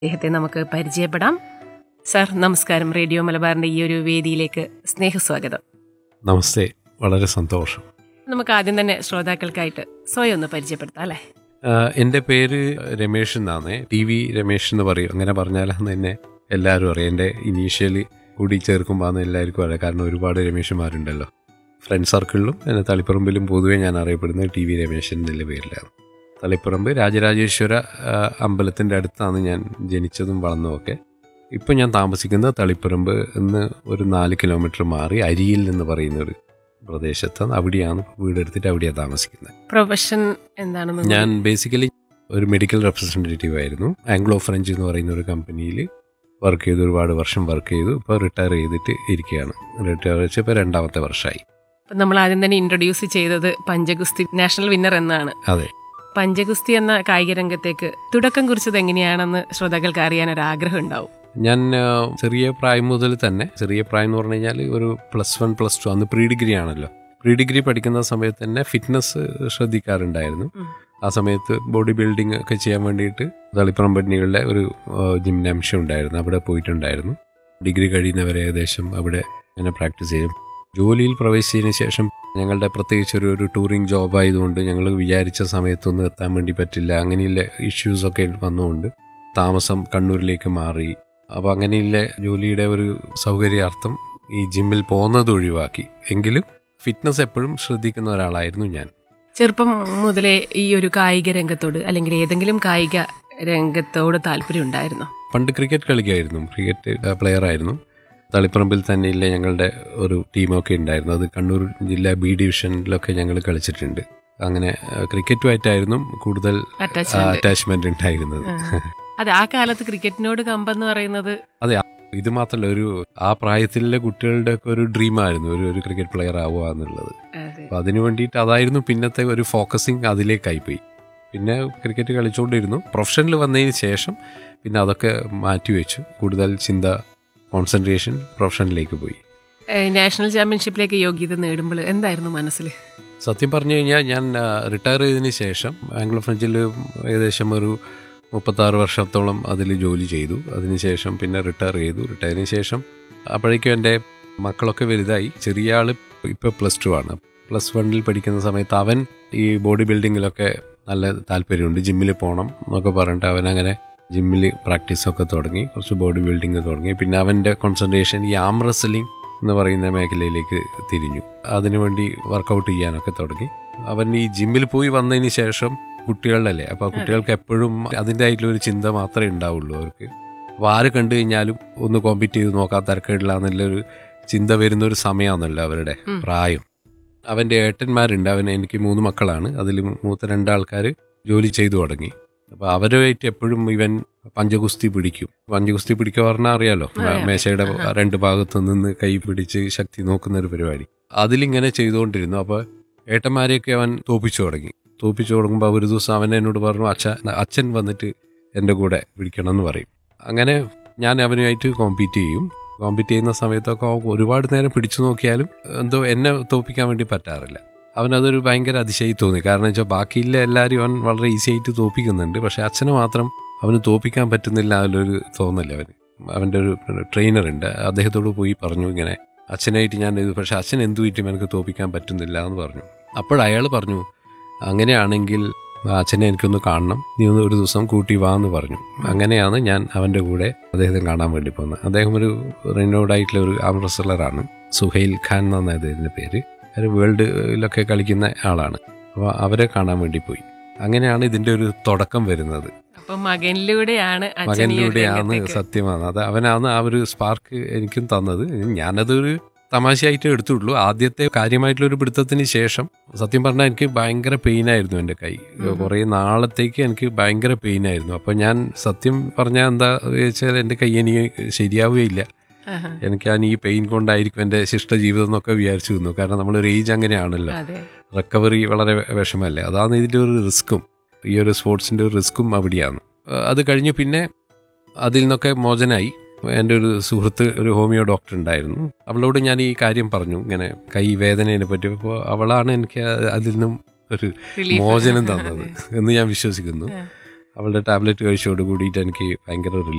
അദ്ദേഹത്തെ നമുക്ക് പരിചയപ്പെടാം സാർ നമസ്കാരം റേഡിയോ മലബാറിന്റെ ഈ ഒരു വേദിയിലേക്ക് സ്നേഹസ്വാഗതം നമസ്തേ വളരെ സന്തോഷം നമുക്ക് ആദ്യം തന്നെ ശ്രോതാക്കൾക്കായിട്ട് സ്വയം ഒന്ന് പരിചയപ്പെടുത്താം അല്ലേ ആഹ് എൻ്റെ പേര് രമേഷ് എന്നാണ് ടി വി രമേഷ് എന്ന് പറയും അങ്ങനെ പറഞ്ഞാലാണ് എന്നെ എല്ലാവരും അറിയാം എൻ്റെ ഇനീഷ്യലി കൂടി ചേർക്കുമ്പോൾ എല്ലാവർക്കും അറിയാം കാരണം ഒരുപാട് രമേഷുമാരുണ്ടല്ലോ ഫ്രണ്ട് സർക്കിളിലും എന്നെ തളിപ്പറമ്പിലും പൊതുവെ ഞാൻ അറിയപ്പെടുന്നത് ടി വി രമേശൻ എന്നുള്ള പേരിലാണ് തളിപ്പറമ്പ് രാജരാജേശ്വര ആഹ് അമ്പലത്തിൻ്റെ അടുത്താണ് ഞാൻ ജനിച്ചതും വളർന്നതുമൊക്കെ ഇപ്പം ഞാൻ താമസിക്കുന്നത് തളിപ്പറമ്പ് എന്ന് ഒരു നാല് കിലോമീറ്റർ മാറി അരിയിൽ എന്ന് പറയുന്ന ഒരു പ്രദേശത്താണ് അവിടെയാണ് വീടെടുത്തിട്ട് അവിടെയാണ് താമസിക്കുന്നത് പ്രൊഫഷൻ എന്താണെന്ന് ഞാൻ ബേസിക്കലി ഒരു മെഡിക്കൽ റെപ്രസെൻറ്റേറ്റീവ് ആയിരുന്നു ആംഗ്ലോ ഫ്രഞ്ച് എന്ന് പറയുന്ന ഒരു കമ്പനിയിൽ വർക്ക് ചെയ്തു ഒരുപാട് വർഷം വർക്ക് ചെയ്തു ഇപ്പോൾ റിട്ടയർ ചെയ്തിട്ട് ഇരിക്കുകയാണ് റിട്ടയർ വെച്ച് ഇപ്പോൾ രണ്ടാമത്തെ വർഷമായി ഇപ്പം നമ്മൾ ആദ്യം തന്നെ ഇൻട്രൊഡ്യൂസ് ചെയ്തത് പഞ്ചഗുസ്തി നാഷണൽ വിന്നർ എന്നാണ് അതെ പഞ്ചഗുസ്തി എന്ന കായിക രംഗത്തേക്ക് തുടക്കം കുറിച്ചത് എങ്ങനെയാണെന്ന് ശ്രോതാക്കൾക്ക് അറിയാൻ ഒരു ആഗ്രഹം ഉണ്ടാവും ഞാൻ ആ, ചെറിയ പ്രായം മുതൽ തന്നെ ചെറിയ പ്രായം എന്ന് പറഞ്ഞു കഴിഞ്ഞാൽ ഒരു പ്ലസ് വൺ പ്ലസ് ടു അന്ന് പ്രീ ഡിഗ്രി ആണല്ലോ പ്രീ ഡിഗ്രി പഠിക്കുന്ന സമയത്ത് തന്നെ ഫിറ്റ്നസ് ശ്രദ്ധിക്കാറുണ്ടായിരുന്നു ഉം. ആ സമയത്ത് ബോഡി ബിൽഡിംഗ് ഒക്കെ ചെയ്യാൻ വേണ്ടിയിട്ട് തളിപ്പുറം പട്ടിണികളുടെ ഒരു ജിംനാംഷ്യം ഉണ്ടായിരുന്നു അവിടെ പോയിട്ടുണ്ടായിരുന്നു ഡിഗ്രി കഴിയുന്നവരെ ഏകദേശം അവിടെ അങ്ങനെ പ്രാക്ടീസ് ചെയ്യും ജോലിയിൽ പ്രവേശിച്ചതിന് ശേഷം ഞങ്ങളുടെ പ്രത്യേകിച്ച് ഒരു ഒരു ടൂറിംഗ് ജോബ് ആയതുകൊണ്ട് ഞങ്ങൾ വിചാരിച്ച സമയത്തൊന്നും എത്താൻ വേണ്ടി പറ്റില്ല അങ്ങനെയുള്ള ഇഷ്യൂസൊക്കെ വന്നുകൊണ്ട് താമസം കണ്ണൂരിലേക്ക് മാറി അപ്പോൾ അങ്ങനെയുള്ള ജോലിയുടെ ഒരു സൗകര്യാർത്ഥം ഈ ജിമ്മിൽ പോകുന്നത് ഒഴിവാക്കി എങ്കിലും ഫിറ്റ്നസ് എപ്പോഴും ശ്രദ്ധിക്കുന്ന ഒരാളായിരുന്നു ഞാൻ ചെറുപ്പം മുതലേ ഈ ഒരു കായിക രംഗത്തോട് അല്ലെങ്കിൽ ഏതെങ്കിലും കായിക രംഗത്തോട് താല്പര്യം ഉണ്ടായിരുന്നോ പണ്ട് ക്രിക്കറ്റ് കളിക്കായിരുന്നു ക്രിക്കറ്റ് പ്ലെയർ ആയിരുന്നു തളിപ്പറമ്പിൽ തന്നെയില്ല ഞങ്ങളുടെ ഒരു ടീമൊക്കെ ഉണ്ടായിരുന്നു അത് കണ്ണൂർ ജില്ലാ ബി ഡിവിഷനിലൊക്കെ ഞങ്ങൾ കളിച്ചിട്ടുണ്ട് അങ്ങനെ ആ, ക്രിക്കറ്റുമായിട്ടായിരുന്നു കൂടുതൽ അറ്റാച്ച്മെന്റ് അറ്റാച്ച്മെന്റ് ഉണ്ടായിരുന്നത് അതെ ആ കാലത്ത് ക്രിക്കറ്റിനോട് കമ്പെന്ന് പറയുന്നത് അതെ ഇത് മാത്രമല്ല ഒരു ആ പ്രായത്തിലെ കുട്ടികളുടെ ഒക്കെ ഒരു ഡ്രീമായിരുന്നു ഒരു ഒരു ക്രിക്കറ്റ് പ്ലെയർ ആവുക എന്നുള്ളത് അതെ അപ്പോൾ അതിനു വേണ്ടിയിട്ട് അതായിരുന്നു പിന്നത്തെ ഒരു ഫോക്കസിങ് അതിലേക്കായിപ്പോയി പിന്നെ ക്രിക്കറ്റ് കളിച്ചുകൊണ്ടിരുന്നു പ്രൊഫഷനിൽ വന്നതിന് ശേഷം പിന്നെ അതൊക്കെ മാറ്റിവെച്ചു കൂടുതൽ ചിന്ത കോൺസെൻട്രേഷൻ പ്രൊഫഷനിലേക്ക് പോയി ഏഹ് നാഷണൽ ചാമ്പ്യൻഷിപ്പിലേക്ക് യോഗ്യത നേടുമ്പോൾ എന്തായിരുന്നു മനസ്സിൽ സത്യം പറഞ്ഞു കഴിഞ്ഞാൽ ഞാൻ റിട്ടയർ ചെയ്തതിന് ശേഷം ആംഗ്ലോ ഫ്രഞ്ചിൽ ഏകദേശം ഒരു മുപ്പത്താറ് വർഷത്തോളം അതിൽ ജോലി ചെയ്തു അതിനുശേഷം പിന്നെ റിട്ടയർ ചെയ്തു റിട്ടയറിന് ശേഷം അപ്പോഴേക്കും എൻ്റെ മക്കളൊക്കെ വലുതായി ചെറിയ ആൾ ഇപ്പോൾ പ്ലസ് ടു ആണ് പ്ലസ് വണ്ണിൽ പഠിക്കുന്ന സമയത്ത് അവൻ ഈ ബോഡി ബിൽഡിങ്ങിലൊക്കെ നല്ല താല്പര്യമുണ്ട് ജിമ്മിൽ പോകണം എന്നൊക്കെ പറഞ്ഞിട്ട് അവൻ അങ്ങനെ ജിമ്മിൽ പ്രാക്ടീസൊക്കെ തുടങ്ങി കുറച്ച് ബോഡി ബിൽഡിംഗ് തുടങ്ങി പിന്നെ അവൻ്റെ കോൺസെൻട്രേഷൻ ഈ ആം റെസ്ലിംഗ് എന്ന് പറയുന്ന മേഖലയിലേക്ക് തിരിഞ്ഞു അതിനുവേണ്ടി വർക്കൗട്ട് ചെയ്യാനൊക്കെ തുടങ്ങി അവൻ ഈ ജിമ്മിൽ പോയി വന്നതിന് ശേഷം കുട്ടികളുടെ അപ്പോൾ ആ കുട്ടികൾക്ക് എപ്പോഴും അതിൻ്റെ ആയിട്ടുള്ള ഒരു ചിന്ത മാത്രമേ ഉണ്ടാവുള്ളൂ അവർക്ക് അപ്പോൾ ആര് കണ്ടു കഴിഞ്ഞാലും ഒന്ന് കോമ്പീറ്റ് ചെയ്ത് നോക്കാൻ തരക്കേടില്ല എന്നുള്ളൊരു ചിന്ത വരുന്ന ഒരു സമയമാണല്ലോ അവരുടെ ഉം. പ്രായം അവൻ്റെ ഏട്ടന്മാരുണ്ട് അവൻ എനിക്ക് മൂന്ന് മക്കളാണ് അതിൽ മൂത്ത രണ്ടാൾക്കാർ ജോലി ചെയ്തു തുടങ്ങി അപ്പോൾ അവരുമായിട്ട് എപ്പോഴും ഇവൻ പഞ്ചഗുസ്തി പിടിക്കും പഞ്ചഗുസ്തി പിടിക്കുക പറഞ്ഞാൽ അറിയാലോ അറിയാം. മേശയുടെ ആഹാ. രണ്ട് ഭാഗത്തു നിന്ന് കൈ പിടിച്ച് ശക്തി നോക്കുന്ന ഒരു പരിപാടി അതിലിങ്ങനെ ചെയ്തുകൊണ്ടിരുന്നു അപ്പോൾ ഏട്ടന്മാരെയൊക്കെ അവൻ തോപ്പിച്ചു തുടങ്ങി തോപ്പിച്ചു തുടങ്ങുമ്പോൾ ഒരു ദിവസം അവൻ എന്നോട് പറഞ്ഞു അച്ഛ അച്ഛൻ വന്നിട്ട് എൻ്റെ കൂടെ പിടിക്കണം എന്ന് പറയും അങ്ങനെ ഞാൻ അവനുമായിട്ട് കോമ്പീറ്റ് ചെയ്യും കോമ്പീറ്റ് ചെയ്യുന്ന സമയത്തൊക്കെ അവൻ ഒരുപാട് നേരം പിടിച്ചു നോക്കിയാലും എന്തോ എന്നെ തോപ്പിക്കാൻ വേണ്ടി പറ്റാറില്ല അവനതൊരു ഭയങ്കര അതിശയി തോന്നി കാരണം വെച്ചാൽ ബാക്കിയില്ല എല്ലാവരും അവൻ വളരെ ഈസി ആയിട്ട് തോപ്പിക്കുന്നുണ്ട് പക്ഷെ അച്ഛനെ മാത്രം അവന് തോപ്പിക്കാൻ പറ്റുന്നില്ല അതിലൊരു തോന്നല് അവന് അവൻ്റെ ഒരു ട്രെയിനർ ഉണ്ട് അദ്ദേഹത്തോട് പോയി പറഞ്ഞു ഇങ്ങനെ അച്ഛനായിട്ട് ഞാൻ ഇത് പക്ഷെ അച്ഛൻ എന്തു പറ്റും എനിക്ക് തോപ്പിക്കാൻ പറ്റുന്നില്ല എന്ന് പറഞ്ഞു അപ്പോൾ അയാൾ പറഞ്ഞു അങ്ങനെയാണെങ്കിൽ അച്ഛനെ എനിക്കൊന്ന് കാണണം നീ ഒന്ന് ഒരു ദിവസം കൂട്ടി വാ എന്ന് പറഞ്ഞു അങ്ങനെയാണ് ഞാൻ അവൻ്റെ കൂടെ അദ്ദേഹത്തെ കാണാൻ വേണ്ടി പോകുന്നത് അദ്ദേഹം ഒരു റിനോഡ് ആയിട്ടുള്ള ഒരു ആം റെസ്ലറാണ് സുഹൈൽ ഖാൻ എന്നാണ് അദ്ദേഹത്തിൻ്റെ പേര് ഒരു വേൾഡിലൊക്കെ കളിക്കുന്ന ആളാണ് അപ്പോൾ അവരെ കാണാൻ വേണ്ടി പോയി അങ്ങനെയാണ് ഇതിൻ്റെ ഒരു തുടക്കം വരുന്നത് അപ്പൊ മകനിലൂടെയാണ് അച്ഛൻ ഈ ഒരു മകനിലൂടെയാണ് രംഗത്തേക്ക് സത്യമാണ് അത് അവനാണ് ആ ഒരു സ്പാർക്ക് എനിക്കും തന്നത് ഞാനതൊരു തമാശയായിട്ട് എടുത്തുള്ളൂ ആദ്യത്തെ കാര്യമായിട്ടുള്ള ഒരു പിടുത്തത്തിന് ശേഷം സത്യം പറഞ്ഞാൽ എനിക്ക് ഭയങ്കര പെയിൻ ആയിരുന്നു എൻ്റെ കൈ ഉം. കുറേ നാളത്തേക്ക് എനിക്ക് ഭയങ്കര പെയിൻ ആയിരുന്നു അപ്പോൾ ഞാൻ സത്യം പറഞ്ഞാൽ എന്താ വെച്ചാൽ എൻ്റെ കൈ എനിക്ക് ശരിയാവുകയില്ല ആഹാ. എനിക്ക് ഞാൻ ഈ പെയിൻ കൊണ്ടായിരിക്കും എൻ്റെ ശിഷ്ട ജീവിതം എന്നൊക്കെ വിചാരിച്ചു നിന്നു കാരണം നമ്മളൊരു ഏജ് അങ്ങനെയാണല്ലോ അതെ റിക്കവറി വളരെ വിഷമല്ലേ അതാണ് ഇതിൻ്റെ ഒരു റിസ്ക്കും ഈ ഒരു സ്പോർട്സിൻ്റെ ഒരു റിസ്ക്കും അവിടെയാണ് ആ, അത് കഴിഞ്ഞ് പിന്നെ അതിൽ നിന്നൊക്കെ മോചനായി എൻ്റെ ഒരു സുഹൃത്ത് ഒരു ഹോമിയോ ഡോക്ടർ ഉണ്ടായിരുന്നു അവളോട് ഞാൻ ഈ കാര്യം പറഞ്ഞു ഇങ്ങനെ കൈ വേദനയെ പറ്റി അപ്പോൾ അവളാണ് എനിക്ക് അതിൽ നിന്നും ഒരു Relief. മോചനം തന്നത് എന്ന് ഞാൻ വിശ്വസിക്കുന്നു ആ. അവളുടെ ടാബ്ലറ്റ് കഴിച്ചോട് കൂടിയിട്ട് എനിക്ക് ഭയങ്കര റിലീഫ്